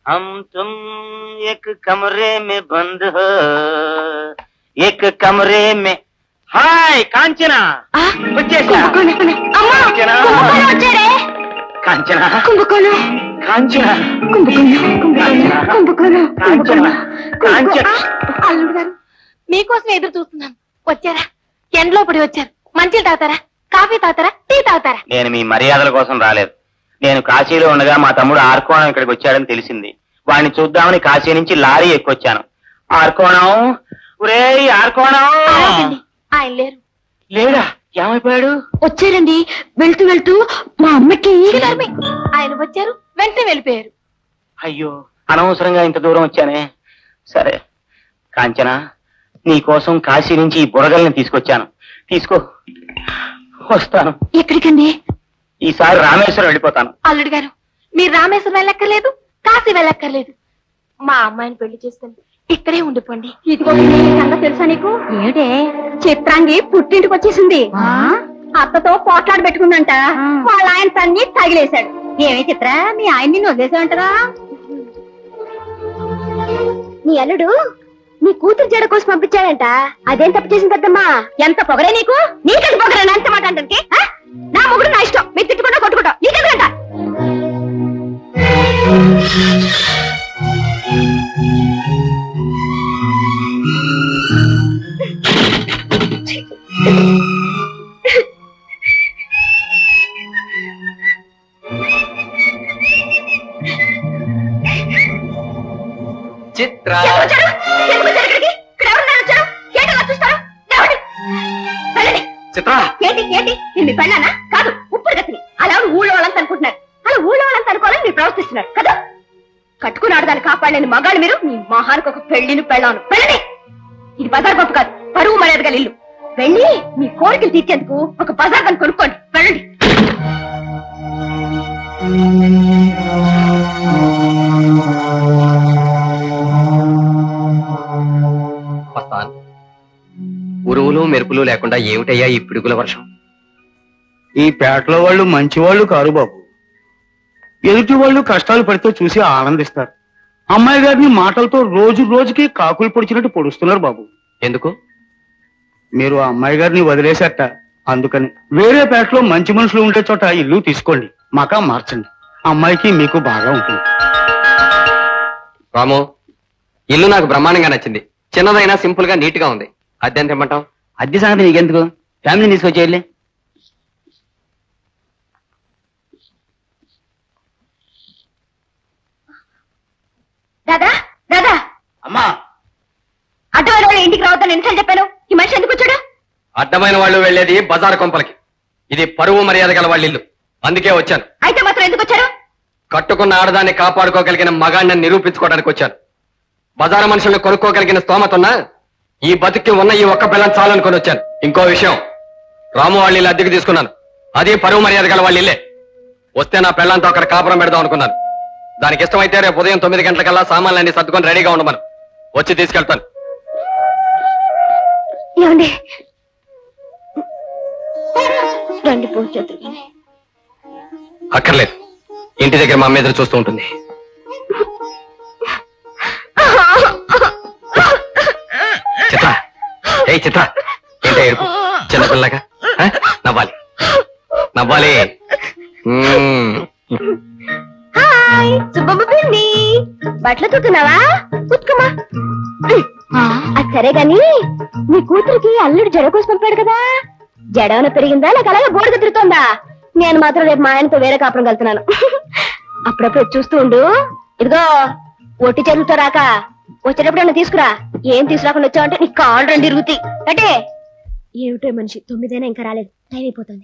हम तुम एक कमरे में बंद हो एक कमरे में హాయ్ కాంచన వచ్చేసా కాంచన కాంచన కాంచన కాంచన కాంచన అల్లుడు గారు మీకోసం ఎదురు చూస్తున్నాను వచ్చారా ఎండలో పడి వచ్చారు మంచిలు తాగుతారా కాఫీ తాగుతారా టీ తాగుతారా నేను మీ మర్యాదల కోసం రాలేదు నేను కాశీలో ఉండగా మా తమ్ముడు ఆర్కోణం ఇక్కడికి వచ్చాడని తెలిసింది వాడిని చూద్దామని కాశీ నుంచి లారీ ఎక్కొచ్చాను ఆర్కోణం ఒరేయ్ ఆర్కోణం ఆగండి. ఆయన లేరు లేడా ఏమైపోయాడు వచ్చారండి వెళ్తూ వెళ్తూ మా అమ్మకి ఆయన వచ్చారు వెంటనే వెళ్ళిపోయారు అయ్యో అనవసరంగా ఇంత దూరం వచ్చానే సరే కాంచన నీ కోసం కాశీ నుంచి ఈ బుడగల్ని తీసుకొచ్చాను తీసుకో వస్తాను ఎక్కడికండి ఈసారి రామేశ్వరం వెళ్ళిపోతాను అల్లుడు గారు మీరు రామేశ్వరం వెళ్ళక్కర్లేదు కాశీ వెళ్ళక్కర్లేదు మా అమ్మాయిని పెళ్లి చేసుకుని ఇక్కడే ఉండిపోండి ఇదిగో సంగతి తెలుసా నీకు ఏమిటే చిత్రాంగి పుట్టింటికి వచ్చేసింది అత్తతో పోట్లాడి పెట్టుకుందంట వాళ్ళ ఆయన తన్ని తగిలేశాడు ఏమి చిత్ర మీ ఆయన నిన్ను వదిలేసావంటరా నీ అల్లుడు నీ కూతురు జడ కోసం పంపించాడంట అదేం తప్పు చేసింది పెద్దమ్మా ఎంత పొగరే నీకు నీకెంత పొగరే ఎంత మాట అంటే నా మొగుడు నా ఇష్టం మీరు తిట్టుకుంటా కొట్టుకుంటా నీకెందుకంట చిత్ర వచ్చాడు? ఎందుకు వచ్చాడు ఇక్కడికి? ఇక్కడ ఎవరున్నారు వచ్చారు? ఏంటి అలా చూస్తారు? లేవండి. వెళ్ళండి. చిత్ర ఏంటి ఏంటి నేను మీ పెళ్ళానా కాదు ఉప్పుడు గతిని అలా ఎవరు ఊళ్ళో వాళ్ళంతా అనుకుంటున్నారు అలా ఊళ్ళో వాళ్ళంతా అనుకోవాలని మీరు ప్రవర్తిస్తున్నారు కదా కట్టుకున్నాడు దాన్ని కాపాడలేని మగాళ్ళు మీరు మీ మహానికి ఒక పెళ్లిని పెళ్ళాను వెళ్ళండి ఇది బజార్ గొప్ప కాదు పరువు మర్యాద గల ఇల్లు వెళ్ళి మీ కోరికలు తీర్చేందుకు ఒక బజార్ దాన్ని కొనుక్కోండి వెళ్ళండి వస్తాను ఉరువులు మెరుపులు లేకుండా ఏమిటయ్యా ఈ పిడుగుల వర్షం ఈ పేటలో వాళ్ళు మంచి వాళ్ళు కారు బాబు ఎదుటి వాళ్ళు కష్టాలు పడితే చూసి ఆనందిస్తారు అమ్మాయి గారిని మాటలతో రోజు రోజుకి కాకులు పొడిచినట్టు పొడుస్తున్నారు బాబు ఎందుకు మీరు ఆ అమ్మాయి గారిని వదిలేసేట అందుకని వేరే పేటలో మంచి మనుషులు ఉండే చోట ఇల్లు తీసుకోండి మకా మార్చండి అమ్మాయికి మీకు బాగా ఉంటుంది రాము ఇల్లు నాకు బ్రహ్మాండంగా నచ్చింది చిన్నదైనా సింపుల్ గా నీట్ గా ఉంది అద్దె ఎంత ఇమ్మంటావు అద్దె సంగతి నీకెందుకు ఫ్యామిలీని తీసుకొచ్చేయాలి దాదా దాదా అమ్మా అడ్డమైన వాళ్ళు ఇంటికి రావద్దని ఎన్నిసార్లు చెప్పాను ఈ మనిషి ఎందుకు వచ్చాడు అడ్డమైన వాళ్ళు వెళ్ళేది బజార్ కొంపలకి ఇది పరువు మర్యాద గల వాళ్ళ ఇల్లు అందుకే వచ్చాను అయితే మాత్రం ఎందుకు వచ్చారు కట్టుకున్న ఆడదాన్ని కాపాడుకోగలిగిన మగాడిని నిరూపించుకోవడానికి వచ్చాను బజారు మనుషుల్ని కొనుక్కోగలిగిన స్తోమతున్నా ఈ బతుక్కి ఉన్న ఈ ఒక్క పిల్లని చాలనుకొని వచ్చాను ఇంకో విషయం రాము వాళ్ళ ఇల్లు అద్దెకి తీసుకున్నాను అది పరువు మర్యాద గల వాళ్ళ ఇల్లే వస్తే నా పిల్లంతో అక్కడ కాపురం పెడదాం అనుకున్నాను దానికి ఇష్టమైతే రేపు ఉదయం తొమ్మిది గంటలకల్లా సామాన్లన్నీ సర్దుకొని రెడీగా ఉండమను వచ్చి తీసుకెళ్తాను ఏమండి రండి పూజ చేద్దాం. అక్కర్లేదు ఇంటి దగ్గర మా అమ్మ ఎదురు చూస్తూ ఉంటుంది చిత్ర ఏ చిత్ర ఏంటో ఏడుపు చిన్నపిల్లగా ఆ? నవ్వాలి నవ్వాలి మ్మ్. హాయ్ సుబ్బమ్మ పిన్ని బట్టలు తుక్కున్నావా ఉతుకమా అది సరే గాని నీ కూతురికి అల్లుడు జడ కోసం పంపాడు కదా జడ ఏమైనా పెరిగిందా లేక అలాగే బోర్డు తిరుగుతోందా నేను మాత్రం రేపు మా ఆయనతో వేరే కాపురం వెళ్తున్నాను అప్పుడప్పుడు వచ్చి చూస్తూ ఉండు ఇదిగో ఒట్టి చదువుతో రాక వచ్చేటప్పుడు ఏమైనా తీసుకురా ఏం తీసుకురాకుండా వచ్చావంటే నీ కాళ్ళు రెండు ఇరుగుతాయి అంటే ఏమిటో మనిషి తొమ్మిదైనా ఇంకా రాలేదు టైం అయిపోతుంది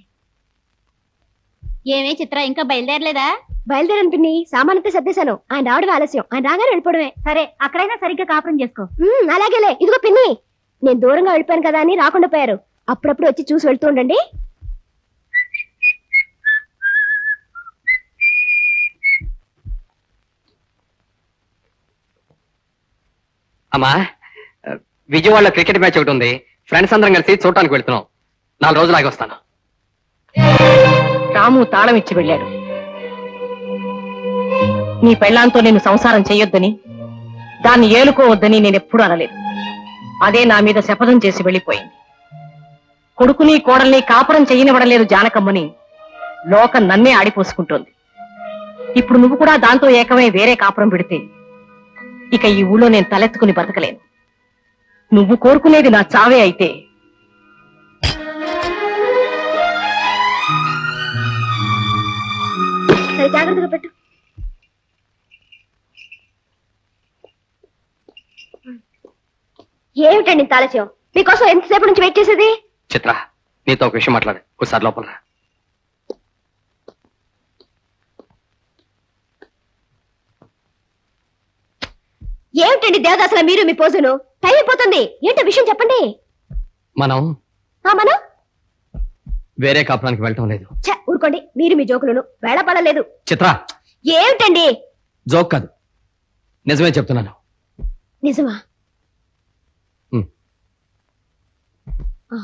ఏమే చిత్ర ఇంకా బయలుదేరలేదా బయలుదేరను పిన్ని సామానంతా సర్దేశాను ఆయన రావడం ఆలస్యం ఆయన రాగానే వెళ్ళిపోవడమే సరే అక్కడైనా సరిగ్గా కాపురం చేసుకో ఉమ్, అలాగేలే ఇదిగో పిన్ని నేను దూరంగా వెళ్ళిపోయాను కదా అని రాకుండా పోయారు అప్పుడప్పుడు వచ్చి చూసి వెళ్తూ ఉండండి అమ్మా విజయవాడలో క్రికెట్ మ్యాచ్ ఒకటి ఉంది ఫ్రెండ్స్ అందరం కలిసి చూడటానికి వెళ్తున్నాం నాలుగు రోజులు ఆగి వస్తాను రాము తాళం ఇచ్చి వెళ్ళాడు నీ పెళ్ళాంతో నేను సంసారం చెయ్యొద్దని దాన్ని ఏలుకోవద్దని నేను ఎప్పుడూ అనలేదు అదే నా మీద శపథం చేసి వెళ్ళిపోయింది కొడుకుని కోడల్ని కాపురం చెయ్యనివ్వడలేదు జానకమ్మని లోకం నన్నే ఆడిపోసుకుంటోంది ఇప్పుడు నువ్వు కూడా దాంతో ఏకమై వేరే కాపురం పెడితే ఇక ఈ ఊళ్ళో నేను తలెత్తుకుని బతకలేను నువ్వు కోరుకునేది నా చావే అయితే సరే జాగ్రత్తగా పెట్టు ఏమిటండి ఇంత ఆలస్యం మీకోసం ఎంతసేపు నుంచి వెయిట్ చేసేది చిత్ర నీతో ఒక విషయం మాట్లాడు ఒకసారి లోపల రా. ఏమిటండి దేవదాసల మీరు మీ పోజును టైం అయిపోతుంది ఏంటో విషయం చెప్పండి మనం ఆ మనం వేరే కాపురానికి వెళ్ళటం లేదు ఛ, ఊరుకోండి మీరు మీ జోకులను వేళపడలేదు చిత్ర ఏమిటండి జోక్ కాదు నిజమే చెప్తున్నాను నిజమా ఉమ్. ఆ.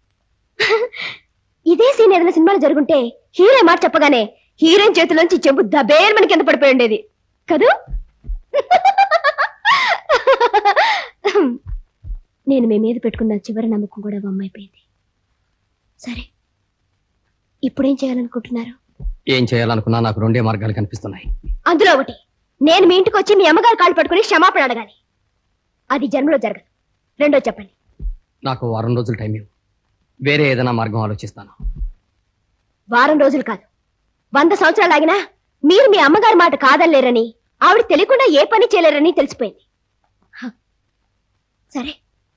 ఇదే సీన్ ఏదైనా సినిమాలో జరుగుంటే హీరో మాట చెప్పగానే హీరోయిన్ చేతిలోంచి చెంబు దబేర్ మన కింద పడిపోయి ఉండేది కదూ నేను మీ మీద పెట్టుకున్న చివరి నమ్మకం కూడా బొమ్మైపోయింది సరే ఇప్పుడేం చేయాలనుకుంటున్నారు ఏం చేయాలనుకున్నా నాకు రెండే మార్గాలు కనిపిస్తున్నాయి అందులో ఒకటి నేను మీ ఇంటికి వచ్చి మీ అమ్మగారు కాళ్ళు పట్టుకుని క్షమాపణ అడగాలి అది జన్మలో జరగదు రెండో చెప్పండి నాకు వారం రోజులు టైం ఇవ్వు వేరే ఏదైనా మార్గం ఆలోచిస్తాను వారం రోజులు కాదు వంద సంవత్సరాలు ఆగినా మీరు మీ అమ్మగారి మాట కాదనలేరని ఆవిడ తెలియకుండా ఏ పని చేయలేరని తెలిసిపోయింది హ. సరే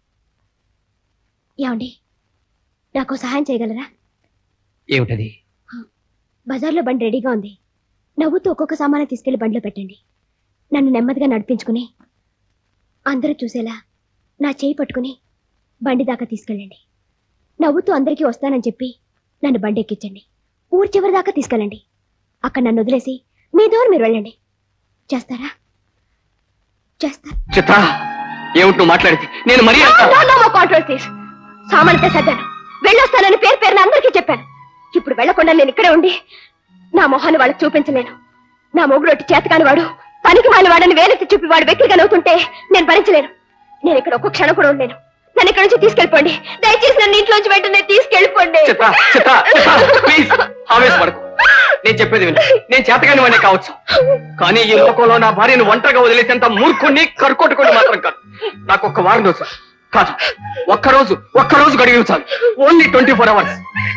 ఏమండి నాకు సహాయం చేయగలరా ఏమిటది బజార్లో బండి రెడీగా ఉంది నవ్వుతూ ఒక్కొక్క సామాను తీసుకెళ్లి బండిలో పెట్టండి నన్ను నెమ్మదిగా నడిపించుకుని అందరూ చూసేలా నా చేయి పట్టుకుని బండి దాకా తీసుకెళ్ళండి నవ్వుతూ అందరికీ వస్తానని చెప్పి నన్ను బండి ఎక్కించండి ఊరి చివరి దాకా తీసుకెళ్ళండి అక్కడ నన్ను వదిలేసి మీ దూరం మీరు వెళ్ళండి చేస్తారా చేస్తా చిత్ర ఏమిటి నువ్వు మాట్లాడితే నేను మరీ కాంట్రవర్సీస్ సామాన్యత సర్దాను వెళ్ళొస్తానని పేరు పేరున అందరికీ చెప్పాను ఇప్పుడు వెళ్లకుండా నేను ఇక్కడే ఉండి నా మొహాన్ని వాళ్ళకి చూపించలేను నా మొగుడు చేతకాని వాడు పనికి మాలిన వాడని వేలెత్తి చూపి వాడు వెక్కిగా నవ్వుతుంటే నేను భరించలేను నేను ఇక్కడ ఒక్క క్షణం కూడా ఉండలేను నన్ను ఇక్కడ నుంచి తీసుకెళ్ళిపోండి దయచేసి నన్ను ఇంట్లోంచి వెంటనే తీసుకెళ్ళిపోండి చిత్ర చిత్ర చిత్ర ప్లీజ్ ఆవేశపడకు నేను చెప్పేది విను నేను చేతగాని వాడినే కావచ్చు కానీ ఈ లోకంలో నా భార్యను ఒంటరిగా వదిలేసేంత మూర్ఖుణ్ణి కరుకొట్టుకుని మాత్రం కాదు నాకు ఒక్క వారం రోజు కాదు ఒక్క రోజు ఒక్క రోజు గడిగి చాలు only twenty four hours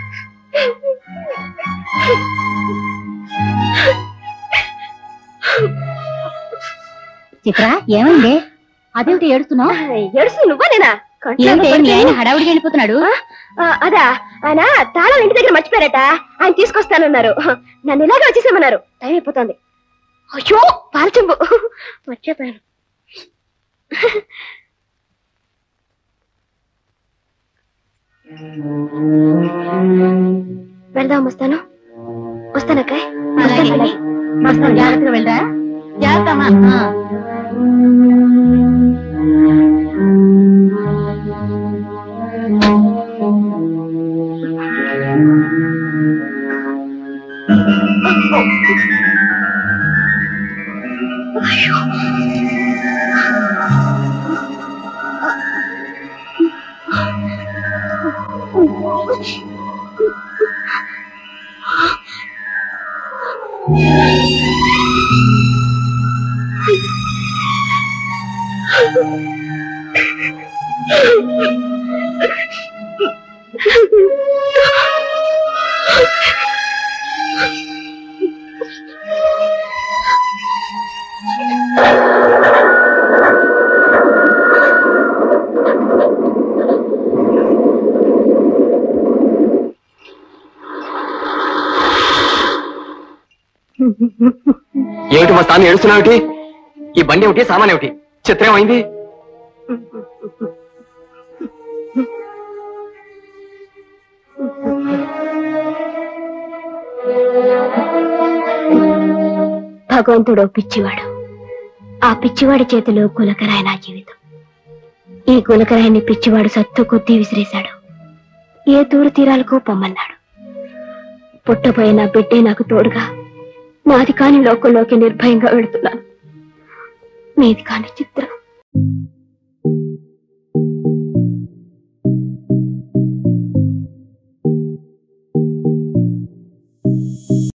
Chitra ఏమైంది అదేమిటి ఏడుస్తున్నావు ఎడుసు నువ్వా నేనా ఏమిటి మీ ఆయన హడావుడికి వెళ్ళిపోతున్నాడు ఆ, అదా ఆయన తాళం ఇంటి దగ్గర మర్చిపోయారట ఆయన తీసుకొస్తానన్నారు నన్ను ఇలాగే వచ్చేసేమన్నారు టైం అయిపోతుంది అయ్యో పాలచెంబు మర్చిపోయాను వెళ్దాం వస్తాను వస్తానక్క అలాగే. వస్తాను జాగ్రత్తగా వెళ్ళరా జాగ్రత్తమ్మా ఆ. ఏమిటి మా స్థానం ఏడుస్తున్నావుటి ఈ బండి ఏమిటి సామాన్ ఏమిటి చిత్రం అయింది భగవంతుడు ఓ పిచ్చివాడు ఆ పిచ్చివాడి చేతిలో గులకరాయి నా జీవితం ఈ గులకరాయిని పిచ్చివాడు సత్తు కొద్దీ విసిరేశాడు ఏ దూర తీరాలకు పొమ్మన్నాడు పుట్టబోయే నా బిడ్డే నాకు తోడుగా నాది కాని లోకంలోకి నిర్భయంగా వెళుతున్నాను మీది కాని చిత్రం